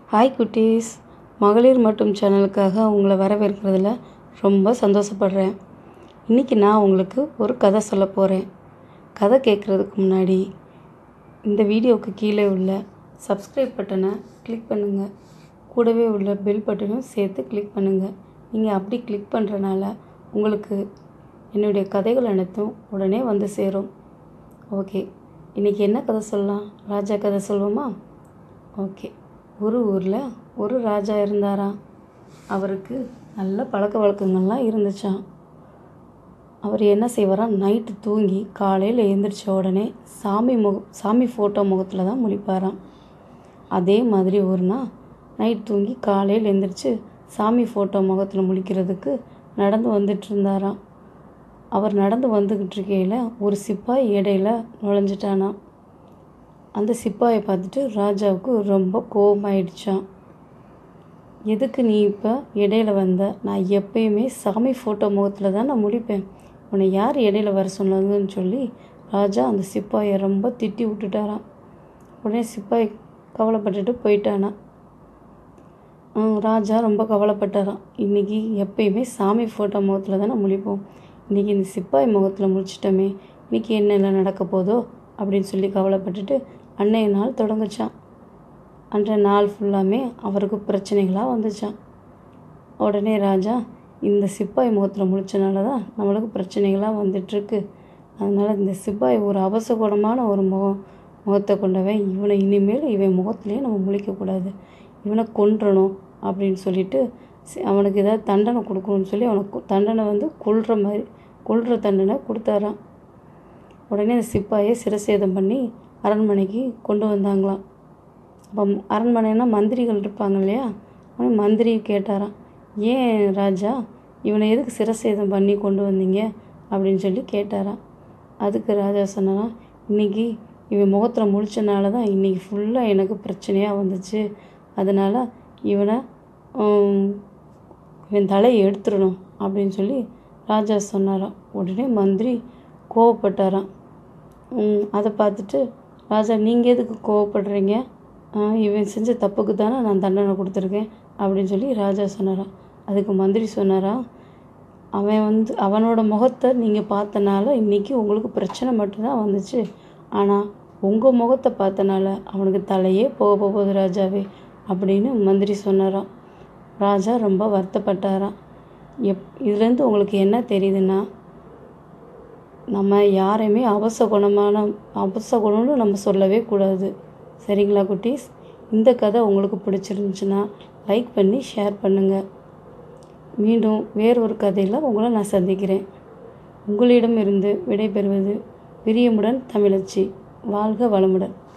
hi குட்டீஸ் மகளிர் மட்டும் சேனலுக்காக உங்களை வரவேற்கிறதுல ரொம்ப சந்தோஷப்படுறேன் இன்றைக்கி நான் உங்களுக்கு ஒரு கதை சொல்ல போகிறேன் கதை கேட்குறதுக்கு முன்னாடி இந்த வீடியோவுக்கு கீழே உள்ள சப்ஸ்கிரைப் பட்டனை கிளிக் பண்ணுங்கள் கூடவே உள்ள பெல் பட்டனும் சேர்த்து கிளிக் பண்ணுங்கள் நீங்கள் அப்படி கிளிக் பண்ணுறனால உங்களுக்கு என்னுடைய கதைகள் அனைத்தும் உடனே வந்து சேரும் ஓகே இன்றைக்கி என்ன கதை சொல்லலாம் ராஜா கதை சொல்வோமா ஓகே ஒரு ஊரில் ஒரு ராஜா இருந்தாராம் அவருக்கு நல்ல பழக்க வழக்கங்கள்லாம் இருந்துச்சாம் அவர் என்ன செய்வாராம் நைட்டு தூங்கி காலையில் எழுந்திரிச்ச உடனே சாமி முக சாமி ஃபோட்டோ முகத்தில் தான் முழிப்பாராம் அதே மாதிரி ஒரு நாள் நைட் தூங்கி காலையில் எழுந்திரிச்சு சாமி ஃபோட்டோ முகத்தில் முழிக்கிறதுக்கு நடந்து வந்துட்டு இருந்தாராம் அவர் நடந்து வந்துக்கிட்டு இருக்கையில் ஒரு சிப்பாய் இடையில நுழைஞ்சிட்டானாம் அந்த சிப்பாயை பார்த்துட்டு ராஜாவுக்கு ரொம்ப கோபமாயிடுச்சான் எதுக்கு நீ இப்போ இடையில வந்த நான் எப்பயுமே சாமி ஃபோட்டோ முகத்தில் தான் நான் முடிப்பேன் உன்னை யார் இடையில வர சொன்னதுன்னு சொல்லி ராஜா அந்த சிப்பாயை ரொம்ப திட்டி விட்டுட்டாராம் உடனே சிப்பாய் கவலைப்பட்டுட்டு போயிட்டானா ஹம், ராஜா ரொம்ப கவலைப்பட்டாராம் இன்றைக்கி எப்பயுமே சாமி ஃபோட்டோ முகத்தில் தானே முழிப்போம் இன்றைக்கி இந்த சிப்பாய் முகத்தில் முழிச்சிட்டோமே இன்றைக்கி என்னெல்லாம் நடக்க போதோ அப்படின்னு சொல்லி கவலைப்பட்டுட்டு அன்னைய நாள் தொடங்குச்சான் அன்றைய நாள் ஃபுல்லாமே அவருக்கு பிரச்சனைகளாக வந்துச்சான் உடனே ராஜா இந்த சிப்பாய் முகத்தில் முழிச்சனால தான் நம்மளுக்கு பிரச்சனைகளாக வந்துட்டுருக்கு அதனால் இந்த சிப்பாய் ஒரு அபசகுணமான ஒரு முகம் முகத்தை கொண்டவன் இவனை இனிமேல் இவன் முகத்திலேயே நம்ம முழிக்கக்கூடாது இவனை கொன்றணும் அப்படின்னு சொல்லிட்டு சி- அவனுக்கு ஏதாவது தண்டனை கொடுக்கணும்னு சொல்லி அவனுக்கு கு- தண்டனை வந்து கொல்ற மாதிரி கொல்ற தண்டனை கொடுத்தாராம் உடனே அந்த சிப்பாயை சிரசேதம் பண்ணி அரண்மனைக்கு கொண்டு வந்தாங்களாம் அப்போ அரண்மனைனா மந்திரிகள் இருப்பாங்க இல்லையா அவன் மந்திரி கேட்டாராம் ஏன் ராஜா இவனை எதுக்கு சிரசேதம் பண்ணி கொண்டு வந்தீங்க அப்படின்னு சொல்லி கேட்டாராம் அதுக்கு ராஜா சொன்னாராம் இன்னைக்கு இவன் முகத்தில் முழிச்சனால தான் இன்றைக்கி ஃபுல்லாக எனக்கு பிரச்சனையாக வந்துச்சு அதனால் இவனை ஹம், இவன் தலையை எடுத்துடணும் அப்படின்னு சொல்லி ராஜா சொன்னாராம் உடனே மந்திரி கோவப்பட்டாராம் ம், அதை பார்த்துட்டு ராஜா நீங்கள் எதுக்கு கோவப்படுறீங்க ஆ, இவன் செஞ்ச தப்புக்கு தானே நான் தண்டனை கொடுத்துருக்கேன் அப்படின்னு சொல்லி ராஜா சொன்னாராம் அதுக்கு மந்திரி சொன்னாராம் அவன் வந்து அவனோட முகத்தை நீங்கள் பார்த்தனால இன்றைக்கி உங்களுக்கு பிரச்சனை மட்டும்தான் வந்துச்சு ஆனால் உங்கள் முகத்தை பார்த்தனால அவனுக்கு தலையே போக போகுது ராஜாவே அப்படின்னு மந்திரி சொன்னாராம் ராஜா ரொம்ப வருத்தப்பட்டாராம் எப் இதுலேருந்து உங்களுக்கு என்ன தெரியுதுன்னா நம்ம யாரையுமே அபசகுணமான அபசகுணம்னு நம்ம சொல்லவே கூடாது சரிங்களா குட்டீஸ் இந்த கதை உங்களுக்கு பிடிச்சிருந்துச்சுன்னா லைக் பண்ணி ஷேர் பண்ணுங்கள் மீண்டும் வேறொரு கதையில் உங்களை நான் சந்திக்கிறேன் உங்களிடமிருந்து விடைபெறுவது பிரியமுடன் தமிழச்சி வாழ்க வளமுடன்